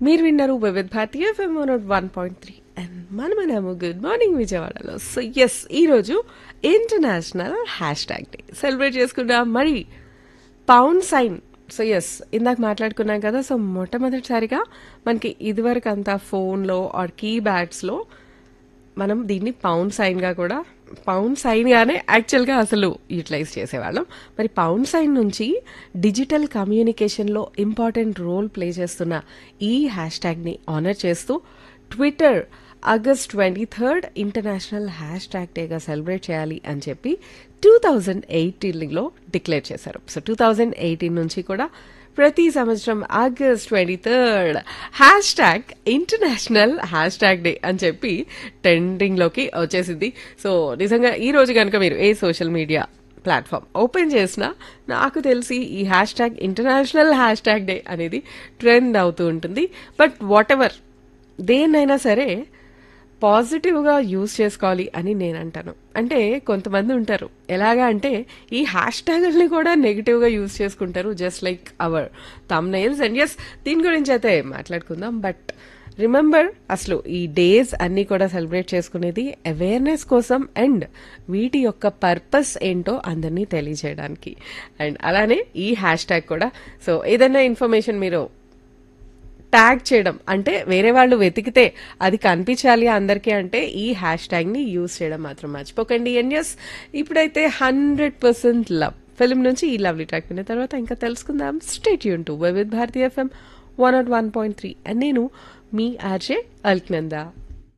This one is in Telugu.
మీరు విన్నారు Vividh Bharati FM one point three and మనమనేమో గుడ్ మార్నింగ్ విజయవాడలో సో ఎస్ ఈరోజు international hashtag day celebrate చేసుకుంటాం మరి పౌండ్ సైన్ సో ఎస్ ఇందాక మాట్లాడుకున్నాం కదా సో మొట్టమొదటిసారిగా మనకి ఇదివరకు అంతా ఫోన్లో ఆర్ కీ బ్యాగ్స్లో మనం దీన్ని పౌండ్ సైన్గా కూడా పౌండ్ సైన్గానే యాక్చువల్గా అసలు యూటిలైజ్ చేసేవాళ్ళం మరి పౌండ్ సైన్ నుంచి డిజిటల్ కమ్యూనికేషన్లో ఇంపార్టెంట్ రోల్ ప్లే చేస్తున్న ఈ హ్యాష్ ట్యాగ్ని ఆనర్ చేస్తూ Twitter August twenty third international hashtag డేగా సెలబ్రేట్ చేయాలి అని చెప్పి టూ థౌజండ్ ఎయిటీన్లో డిక్లేర్ చేశారు సో టూ థౌజండ్ ఎయిటీన్ నుంచి కూడా ప్రతి సంవత్సరం August twenty third hashtag international hashtag day అని చెప్పి ట్రెండింగ్లోకి వచ్చేసింది సో నిజంగా ఈ రోజు కనుక మీరు ఏ సోషల్ మీడియా ప్లాట్ఫామ్ ఓపెన్ చేసినా నాకు తెలిసి ఈ hashtag international hashtag day అనేది ట్రెండ్ అవుతూ ఉంటుంది బట్ వాట్ ఎవర్ దేన్నైనా సరే పాజిటివ్గా యూజ్ చేసుకోవాలి అని నేను అంటాను అంటే కొంతమంది ఉంటారు ఎలాగా అంటే ఈ హ్యాష్ ట్యాగ్ని కూడా నెగిటివ్గా యూజ్ చేసుకుంటారు just like our thumb nails and yes దీని గురించి అయితే మాట్లాడుకుందాం బట్ రిమెంబర్ అసలు ఈ డేస్ అన్నీ కూడా సెలబ్రేట్ చేసుకునేది అవేర్నెస్ కోసం అండ్ వీటి యొక్క పర్పస్ ఏంటో అందరినీ తెలియజేయడానికి అండ్ అలానే ఈ హ్యాష్ ట్యాగ్ కూడా సో ఏదైనా ఇన్ఫర్మేషన్ మీరు ట్యాగ్ చేయడం అంటే వేరే వాళ్ళు వెతికితే అది కనిపించాలి అందరికీ అంటే ఈ హ్యాష్ ట్యాగ్ని యూజ్ చేయడం మాత్రం మర్చిపోకండి అండ్ ఎస్ ఇప్పుడైతే హండ్రెడ్ పర్సెంట్ లవ్ ఫిల్మ్ నుంచి ఈ లవ్లీ ట్రాక్ విన్న తర్వాత ఇంకా తెలుసుకుందాం స్టేట్ యూన్ to with Bharati F M one naught one point three and నేను మీ ఆర్జే అల్క్నందా